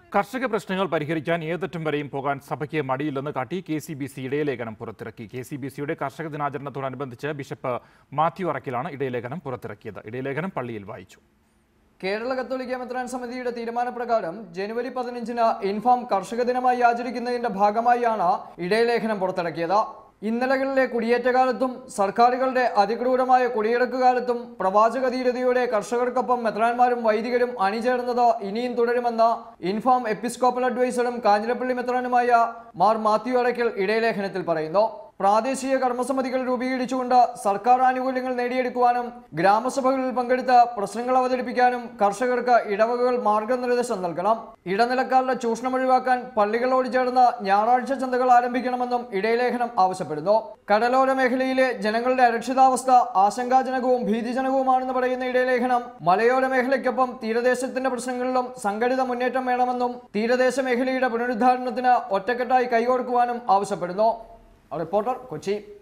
കർഷക പ്രശ്നങ്ങൾ പരിഹരിക്കാൻ ഏതറ്റം വരെയും പോകാൻ സഭയ്ക്ക് മടിയില്ലെന്ന് കാട്ടി കെ സി ബി സി ഇടയലേഖനം പുറത്തിറക്കി കെ സി ബി സിയുടെ കർഷക ദിനാചരണത്തോടനുബന്ധിച്ച് ബിഷപ്പ് മാത്യു അറക്കിലാണ് ഇടയലേഖനം പുറത്തിറക്കിയത് ഇടയലേഖനം പള്ളിയിൽ വായിച്ചു കേരള കത്തോലിക്ക മെത്രാൻ സമിതിയുടെ തീരുമാനപ്രകാരം ജനുവരി പതിനഞ്ചിന് ഇൻഫാം കർഷക ദിനമായി ആചരിക്കുന്നതിന്റെ ഭാഗമായാണ് ഇടയലേഖനം പുറത്തിറക്കിയത് ഇന്നലകളിലെ കുടിയേറ്റകാലത്തും സർക്കാരുകളുടെ അതിക്രൂരമായ കുടിയിറക്കുകാലത്തും പ്രവാചക ധീരതയോടെ കർഷകർക്കൊപ്പം മെത്രാന്മാരും വൈദികരും അണിചേർന്നത് ഇനിയും തുടരുമെന്ന് ഇൻഫാം എപ്പിസ്കോപ്പൽ അഡ്വൈസറും കാഞ്ഞിരപ്പള്ളി മെത്രാനുമായ മാർ മാത്യു അടയ്ക്കൽ ഇടയലേഖനത്തിൽ പറയുന്നു പ്രാദേശിക കർമ്മസമിതികൾ രൂപീകരിച്ചുകൊണ്ട് സർക്കാർ ആനുകൂല്യങ്ങൾ നേടിയെടുക്കുവാനും ഗ്രാമസഭകളിൽ പങ്കെടുത്ത് പ്രശ്നങ്ങൾ അവതരിപ്പിക്കാനും കർഷകർക്ക് ഇടവകകൾ മാർഗനിർദ്ദേശം നൽകണം ഇടനിലക്കാരുടെ ചൂഷണം ഒഴിവാക്കാൻ പള്ളികളോട് ചേർന്ന് ഞായറാഴ്ച ചന്തകൾ ആരംഭിക്കണമെന്നും ഇടയലേഖനം ആവശ്യപ്പെടുന്നു കടലോര മേഖലയിലെ ജനങ്ങളുടെ അരക്ഷിതാവസ്ഥ ആശങ്കാജനകവും ഭീതിജനകവുമാണെന്ന് പറയുന്ന ഇടയലേഖനം മലയോര മേഖലയ്ക്കൊപ്പം തീരദേശത്തിന്റെ പ്രശ്നങ്ങളിലും സംഘടിത മുന്നേറ്റം വേണമെന്നും തീരദേശ മേഖലയുടെ പുനരുദ്ധാരണത്തിന് ഒറ്റക്കെട്ടായി കൈകോർക്കുവാനും ആവശ്യപ്പെടുന്നു റിപ്പോർട്ടർ കൊച്ചി